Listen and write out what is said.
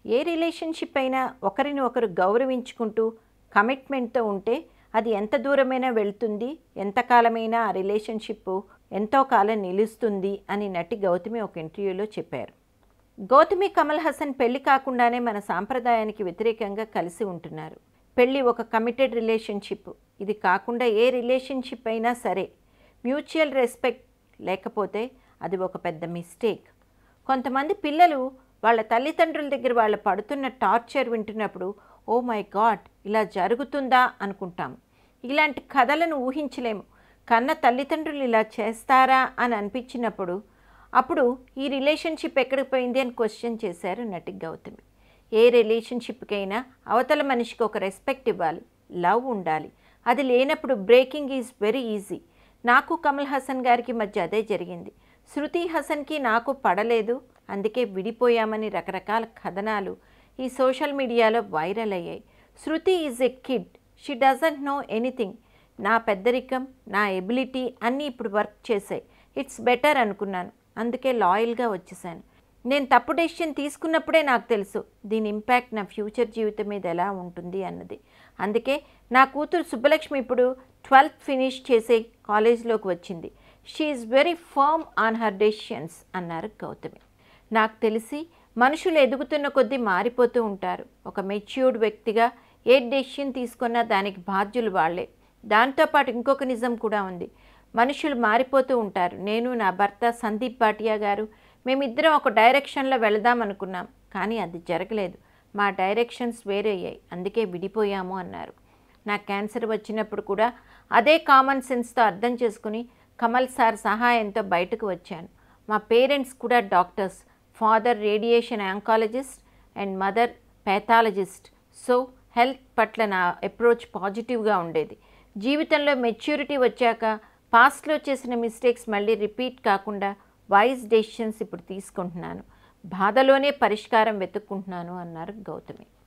ఏ relationship అయినా ఒకరిని ఒకరు గౌరవించుకుంటూ కమిట్మెంట్తో ఉంటే అది ఎంత దూరమైనా వెళ్తుంది ఎంతకాలమైనా ఆ రిలేషన్షిప్ ఎంతో కాలం నిలుస్తుంది అని నటి గౌతమి ఒక ఇంటర్వ్యూలో చెప్పారు గౌతమి కమల్ హాసన్ పెళ్లి కాకుండానే మన సాంప్రదాయానికి వ్యతిరేకంగా కలిసి ఉంటున్నారు పెళ్ళి ఒక కమిటెడ్ రిలేషన్షిప్ ఇది కాకుండా ఏ రిలేషన్షిప్ అయినా సరే మ్యూచువల్ రెస్పెక్ట్ లేకపోతే అది ఒక పెద్ద మిస్టేక్ కొంతమంది పిల్లలు వాళ్ళ తల్లిదండ్రుల దగ్గర వాళ్ళు పడుతున్న టార్చర్ వింటున్నప్పుడు ఓ మై గాడ్ ఇలా జరుగుతుందా అనుకుంటాం ఇలాంటి కథలను ఊహించలేము కన్న తల్లిదండ్రులు ఇలా చేస్తారా అని అనిపించినప్పుడు అప్పుడు ఈ రిలేషన్షిప్ ఎక్కడికి పోయింది అని క్వశ్చన్ చేశారు నటి గౌతమి ఏ రిలేషన్షిప్కైనా అవతల మనిషికి ఒక రెస్పెక్ట్ ఇవ్వాలి లవ్ ఉండాలి అది లేనప్పుడు బ్రేకింగ్ ఈజ్ వెరీ ఈజీ నాకు కమల్ హాసన్ గారికి మధ్య అదే జరిగింది శృతి హాసన్కి నాకు పడలేదు అందుకే విడిపోయామని రకరకాల కథనాలు ఈ సోషల్ మీడియాలో వైరల్ అయ్యాయి Shruti is a kid she doesn't know anything నా పెద్దరికం నా ఎబిలిటీ అన్నీ ఇప్పుడు వర్క్ చేశాయి ఇట్స్ బెటర్ అనుకున్నాను అందుకే లాయల్గా వచ్చేసాను నేను తప్పు డెసిషన్ తీసుకున్నప్పుడే నాకు తెలుసు దీని ఇంపాక్ట్ నా ఫ్యూచర్ జీవితం మీద ఎలా ఉంటుంది అన్నది అందుకే నా కూతురు సుబ్బలక్ష్మి ఇప్పుడు ట్వెల్త్ ఫినిష్ చేసే కాలేజ్లోకి వచ్చింది she is very firm on her decisions అన్నారు గౌతమి నాకు తెలిసి మనుషులు ఎదుగుతున్న కొద్దీ మారిపోతూ ఉంటారు ఒక మెచ్యూర్డ్ వ్యక్తిగా ఏ డెసిషన్ తీసుకున్నా దానికి బాధ్యులు వాళ్ళే దాంతోపాటు ఇంకొక నిజం కూడా ఉంది మనుషులు మారిపోతూ ఉంటారు నేను నా భర్త సందీప్ భాటియా గారు మేమిద్దరం ఒక డైరెక్షన్లో వెళదాం అనుకున్నాం కానీ అది జరగలేదు మా డైరెక్షన్స్ వేరే అయ్యాయి అందుకే విడిపోయాము అన్నారు నాకు క్యాన్సర్ వచ్చినప్పుడు కూడా అదే కామన్ సెన్స్తో అర్థం చేసుకుని కమల్ సార్ సహాయంతో బయటకు వచ్చాను మా పేరెంట్స్ కూడా doctors father radiation oncologist and mother pathologist so health పట్ల నా అప్రోచ్ పాజిటివ్గా ఉండేది జీవితంలో మెచ్యూరిటీ వచ్చాక పాస్ట్లో చేసిన మిస్టేక్స్ మళ్ళీ రిపీట్ కాకుండా వైజ్ డెసిషన్స్ ఇప్పుడు తీసుకుంటున్నాను బాధలోనే పరిష్కారం వెతుక్కుంటున్నాను అన్నారు గౌతమి